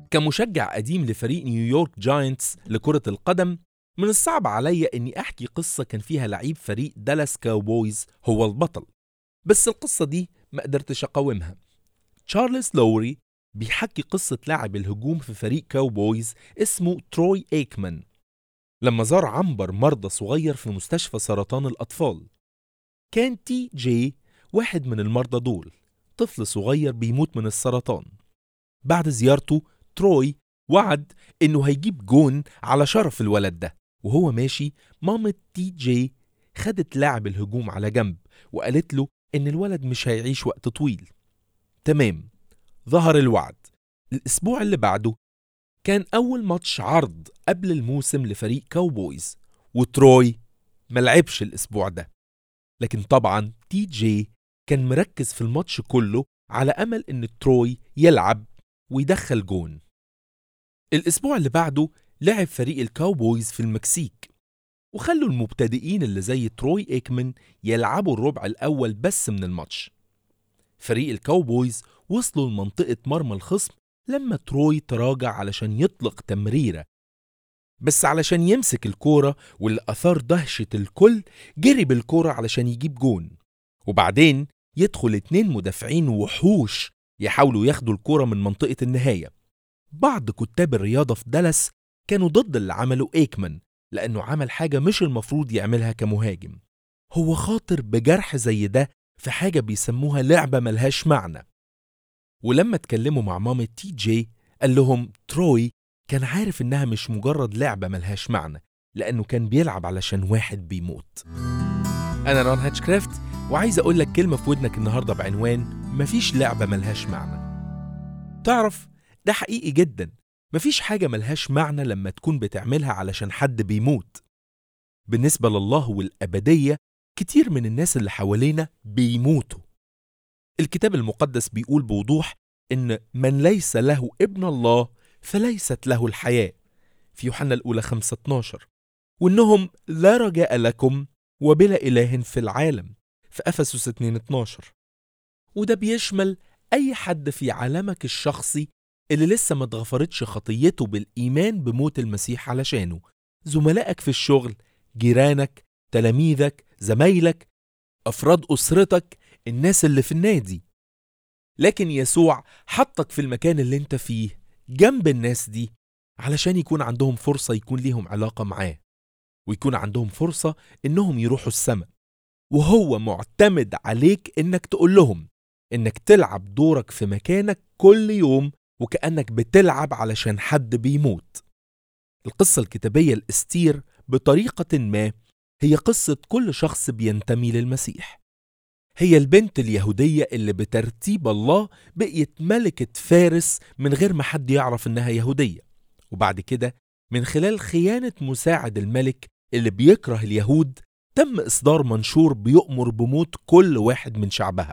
كمشجع قديم لفريق نيويورك جاينتس لكرة القدم من الصعب عليا اني احكي قصة كان فيها لعيب فريق دالاس كاوبويز هو البطل بس القصة دي ما قدرتش اقاومها تشارلز لوري بيحكي قصة لاعب الهجوم في فريق كاوبويز اسمه تروي ايكمان لما زار عنبر مرضى صغير في مستشفى سرطان الأطفال كان تي جي واحد من المرضى دول طفل صغير بيموت من السرطان بعد زيارته تروي وعد انه هيجيب جون على شرف الولد ده وهو ماشي مامة تي جي خدت لاعب الهجوم على جنب وقالت له ان الولد مش هيعيش وقت طويل تمام ظهر الوعد الاسبوع اللي بعده كان اول ماتش عرض قبل الموسم لفريق كاوبويز وتروي ملعبش الاسبوع ده لكن طبعا تي جي كان مركز في الماتش كله على امل ان تروي يلعب ويدخل جون الاسبوع اللي بعده لعب فريق الكاوبويز في المكسيك وخلوا المبتدئين اللي زي تروي ايكمان يلعبوا الربع الاول بس من الماتش فريق الكاوبويز وصلوا لمنطقة مرمى الخصم لما تروي تراجع علشان يطلق تمريرة بس علشان يمسك الكورة واللي أثار دهشة الكل جري بالكورة علشان يجيب جون وبعدين يدخل اتنين مدافعين وحوش يحاولوا ياخدوا الكورة من منطقة النهاية بعض كتاب الرياضة في دالاس كانوا ضد اللي عمله ايكمان لأنه عمل حاجة مش المفروض يعملها كمهاجم هو خاطر بجرح زي ده في حاجة بيسموها لعبة ملهاش معنى ولما اتكلموا مع مامة تي جي قال لهم تروي كان عارف إنها مش مجرد لعبة ملهاش معنى لأنه كان بيلعب علشان واحد بيموت أنا ران هاتشكرافت وعايز أقول لك كلمة في ودنك النهاردة بعنوان مفيش لعبة ملهاش معنى تعرف ده حقيقي جدا مفيش حاجة ملهاش معنى لما تكون بتعملها علشان حد بيموت بالنسبة لله والأبدية كتير من الناس اللي حوالينا بيموتوا الكتاب المقدس بيقول بوضوح إن من ليس له ابن الله فليست له الحياة في يوحنا الأولى 5 12 وإنهم لا رجاء لكم وبلا إله في العالم في أفسس 2 12 وده بيشمل أي حد في عالمك الشخصي اللي لسه ما اتغفرتش خطيته بالإيمان بموت المسيح علشانه زملائك في الشغل جيرانك تلاميذك زمايلك أفراد أسرتك الناس اللي في النادي لكن يسوع حطك في المكان اللي انت فيه جنب الناس دي علشان يكون عندهم فرصة يكون ليهم علاقة معاه ويكون عندهم فرصة إنهم يروحوا السماء وهو معتمد عليك إنك تقول لهم إنك تلعب دورك في مكانك كل يوم وكأنك بتلعب علشان حد بيموت القصة الكتابية الأستير بطريقة ما هي قصة كل شخص بينتمي للمسيح هي البنت اليهودية اللي بترتيب الله بقيت ملكة فارس من غير ما حد يعرف إنها يهودية وبعد كده من خلال خيانة مساعد الملك اللي بيكره اليهود تم إصدار منشور بيؤمر بموت كل واحد من شعبها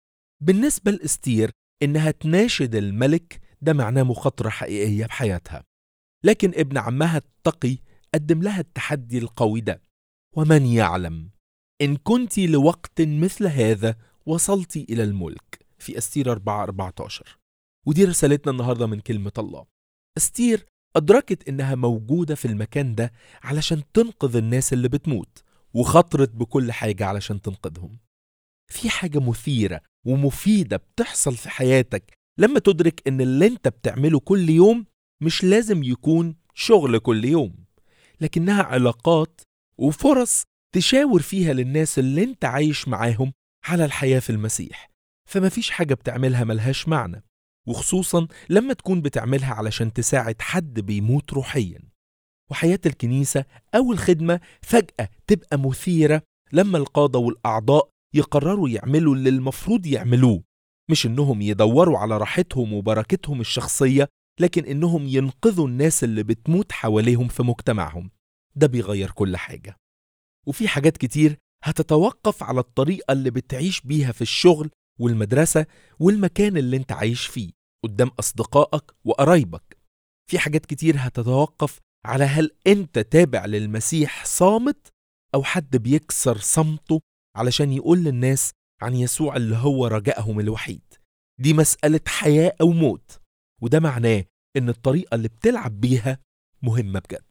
بالنسبة لإستير إنها تناشد الملك ده معناه مخاطرة حقيقية بحياتها لكن ابن عمها التقي قدم لها التحدي القوي ده ومن يعلم إن كنت لوقت مثل هذا وصلت إلى الملك في أستير 4 14 ودي رسالتنا النهاردة من كلمة الله أستير أدركت إنها موجودة في المكان ده علشان تنقذ الناس اللي بتموت وخطرت بكل حاجة علشان تنقذهم في حاجة مثيرة ومفيدة بتحصل في حياتك لما تدرك إن اللي أنت بتعمله كل يوم مش لازم يكون شغل كل يوم لكنها علاقات وفرص تشاور فيها للناس اللي انت عايش معاهم على الحياة في المسيح فمفيش حاجة بتعملها ملهاش معنى وخصوصا لما تكون بتعملها علشان تساعد حد بيموت روحيا وحياة الكنيسة أو الخدمة فجأة تبقى مثيرة لما القادة والأعضاء يقرروا يعملوا اللي المفروض يعملوه مش إنهم يدوروا على راحتهم وبركتهم الشخصية لكن إنهم ينقذوا الناس اللي بتموت حواليهم في مجتمعهم ده بيغير كل حاجة وفي حاجات كتير هتتوقف على الطريقة اللي بتعيش بيها في الشغل والمدرسة والمكان اللي انت عايش فيه قدام أصدقائك وقرايبك في حاجات كتير هتتوقف على هل انت تابع للمسيح صامت أو حد بيكسر صمته علشان يقول للناس عن يسوع اللي هو رجائهم الوحيد دي مسألة حياة أو موت وده معناه إن الطريقة اللي بتلعب بيها مهمة بجد